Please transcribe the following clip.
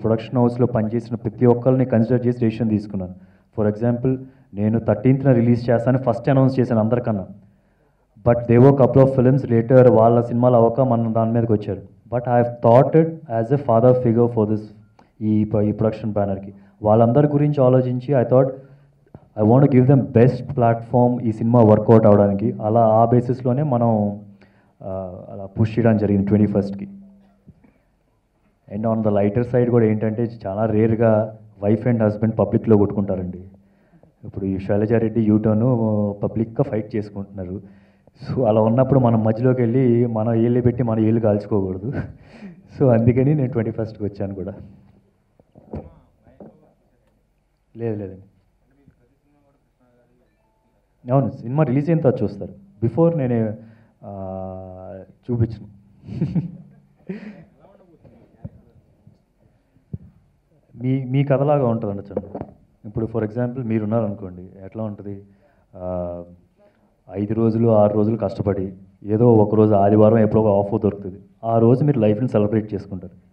production హౌస్లో పనిచేసిన ప్రతి ఒక్కరిని కన్సిడర్ చేసి డెసిషన్ తీసుకున్నాను ఫర్ ఎగ్జాంపుల్ నేను థర్టీన్త్న రిలీజ్ చేస్తాను ఫస్ట్ అనౌన్స్ చేశాను అందరికన్నా బట్ దేవో కపుల్ ఆఫ్ ఫిల్మ్స్ లేటర్ వాళ్ళ సినిమాలు అవ్వక మన దాని మీదకి వచ్చారు but I thought it as a father figure for this ఈ ఈ ప్రొడక్షన్ బ్యానర్కి వాళ్ళందరి గురించి ఆలోచించి I thought I want give them best platform ఈ సినిమా వర్కౌట్ అవడానికి అలా ఆ బేసిస్లోనే మనం ఆ, అలా పుష్ చేయడం జరిగింది ట్వంటీ ఫస్ట్కి and on the lighter side కూడా ఏంటంటే చాలా రేర్గా వైఫ్ అండ్ హస్బెండ్ పబ్లిక్లో కొట్టుకుంటారండి ఇప్పుడు ఈ శైలజారెడ్డి యూటర్న్ పబ్లిక్గా ఫైట్ చేసుకుంటున్నారు సో అలా ఉన్నప్పుడు మనం మధ్యలోకి వెళ్ళి మన ఏళ్ళు పెట్టి మన ఏళ్ళు కాల్చుకోకూడదు సో అందుకని నేను ట్వంటీ ఫస్ట్కి వచ్చాను కూడా లేదు లేదండి అవును సినిమా రిలీజ్ అయిన తర్వాత చూస్తారు బిఫోర్ నేను ఆ, చూపించను మీ మీ కథలాగా ఉంటుందండి చంద్ర ఇప్పుడు ఫర్ ఎగ్జాంపుల్ మీరు ఉన్నారనుకోండి ఎట్లా ఉంటుంది ఆ, ఐదు రోజులు ఆరు రోజులు కష్టపడి ఏదో ఒక రోజు ఆదివారం ఎప్పుడో ఒక ఆఫ్ దొరుకుతుంది ఆ రోజు మీరు లైఫ్ని సెలబ్రేట్ చేసుకుంటారు